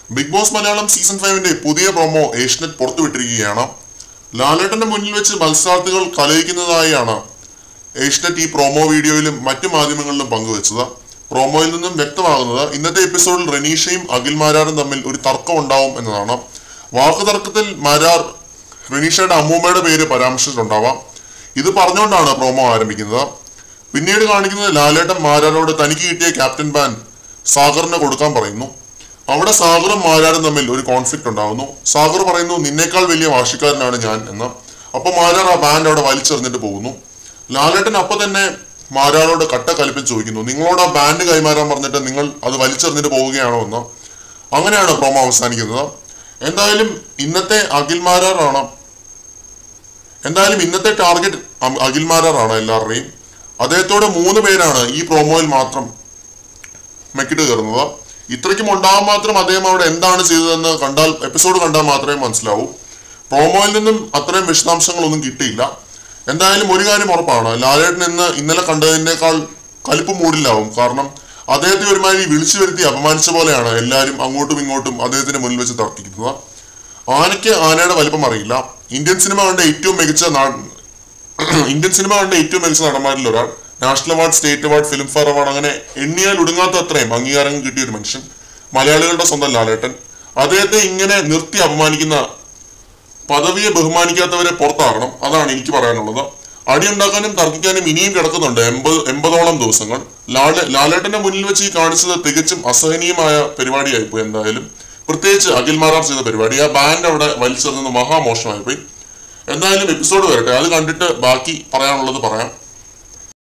big boss Malayalam season ഫൈവിന്റെ പുതിയ promo Asianet പുറത്തുവിട്ടിരിക്കുകയാണ് ലാലേട്ടന്റെ മുന്നിൽ വെച്ച് മത്സരാർത്ഥികൾ കലയിക്കുന്നതായാണ് ഏഷ്യനെറ്റ് ഈ പ്രൊമോ വീഡിയോയിലും മറ്റു മാധ്യമങ്ങളിലും പങ്കുവച്ചത് പ്രൊമോയിൽ നിന്നും വ്യക്തമാകുന്നത് ഇന്നത്തെ എപ്പിസോഡിൽ റനീഷയും അഖിൽ മാരാറും തമ്മിൽ ഒരു തർക്കം ഉണ്ടാവും എന്നതാണ് വാക്കുതർക്കത്തിൽ മാരാർ റനീഷയുടെ അമ്മൂമ്മയുടെ പേര് പരാമർശിച്ചിട്ടുണ്ടാവാം ഇത് പറഞ്ഞുകൊണ്ടാണ് പ്രൊമോ ആരംഭിക്കുന്നത് പിന്നീട് കാണിക്കുന്നത് ലാലേട്ടൻ മാരാരോട് തനിക്ക് കിട്ടിയ ക്യാപ്റ്റൻ ബാൻ സാഗറിന് കൊടുക്കാൻ പറയുന്നു അവിടെ സാഗറും മാരാരും തമ്മിൽ ഒരു കോൺഫ്ലിക്റ്റ് ഉണ്ടാകുന്നു സാഗർ പറയുന്നു നിന്നേക്കാൾ വലിയ വാശിക്കാരനാണ് ഞാൻ എന്ന് അപ്പൊ മാരാർ ആ ബാൻഡ് അവിടെ വലിച്ചെറിഞ്ഞിട്ട് പോകുന്നു ലാലേട്ടൻ അപ്പൊ തന്നെ മാരാരോട് കട്ട കലിപ്പിൽ ചോദിക്കുന്നു നിങ്ങളോട് ആ ബാൻഡ് കൈമാറാൻ പറഞ്ഞിട്ട് നിങ്ങൾ അത് വലിച്ചെറിഞ്ഞിട്ട് പോവുകയാണോ എന്ന് അങ്ങനെയാണ് പ്രൊമോ അവസാനിക്കുന്നത് എന്തായാലും ഇന്നത്തെ അഖിൽ മാരാറാണ് എന്തായാലും ഇന്നത്തെ ടാർഗറ്റ് അം- അഖിൽ മാരാറാണ് എല്ലാവരുടെയും അദ്ദേഹത്തോടെ മൂന്ന് പേരാണ് ഈ പ്രൊമോയിൽ മാത്രം മെക്കിട്ട് കയറുന്നത് ഇത്രയ്ക്കും ഉണ്ടാവാൻ മാത്രം അദ്ദേഹം അവിടെ എന്താണ് ചെയ്തതെന്ന് കണ്ടാൽ എപ്പിസോഡ് കണ്ടാൽ മാത്രമേ മനസ്സിലാവൂ പ്രൊമോയിൽ നിന്നും അത്രയും വിശദാംശങ്ങളൊന്നും കിട്ടിയില്ല എന്തായാലും ഒരു കാര്യം ഉറപ്പാണ് ലാലേട്ടൻ ഇന്ന് ഇന്നലെ കണ്ടതിനേക്കാൾ കലിപ്പ് മൂടില്ലാവും കാരണം അദ്ദേഹത്തെ ഒരുമാതിരി വിളിച്ചു വരുത്തി അപമാനിച്ച പോലെയാണ് എല്ലാവരും അങ്ങോട്ടും ഇങ്ങോട്ടും അദ്ദേഹത്തിന്റെ മുന്നിൽ വെച്ച് തർക്കിക്കുന്നത് ആനയ്ക്ക് ആനയുടെ വലിപ്പം അറിയില്ല ഇന്ത്യൻ സിനിമ കണ്ട ഏറ്റവും മികച്ച നാ- ഇന്ത്യൻ സിനിമ കണ്ട ഏറ്റവും മികച്ച നടന്മാരിൽ ഒരാൾ national award state award Filmfare award അങ്ങനെ എണ്ണിയാൽ ഒടുങ്ങാത്ത അത്രയും അംഗീകാരം കിട്ടിയ ഒരു മനുഷ്യൻ മലയാളികളുടെ സ്വന്തം ലാലേട്ടൻ അദ്ദേഹത്തെ ഇങ്ങനെ നിർത്തി അപമാനിക്കുന്ന പദവിയെ ബഹുമാനിക്കാത്തവരെ പുറത്താകണം അതാണ് എനിക്ക് പറയാനുള്ളത് അടിയുണ്ടാക്കാനും തർക്കിക്കാനും ഇനിയും കിടക്കുന്നുണ്ട് എൺപത് എൺപതോളം ദിവസങ്ങൾ ലാല ലാലേട്ടന്റെ മുന്നിൽ വെച്ച് ഈ കാണിച്ചത് തികച്ചും അസഹനീയമായ പരിപാടിയായിപ്പോയി എന്തായാലും പ്രത്യേകിച്ച് അഖിൽ മാറാർ ചെയ്ത പരിപാടി ആ ബാൻഡ് അവിടെ വലിച്ചെറിഞ്ഞത് മഹാമോശമായിപ്പോയി എന്തായാലും എപ്പിസോഡ് വരട്ടെ അത് കണ്ടിട്ട് ബാക്കി പറയാനുള്ളത് പറയാം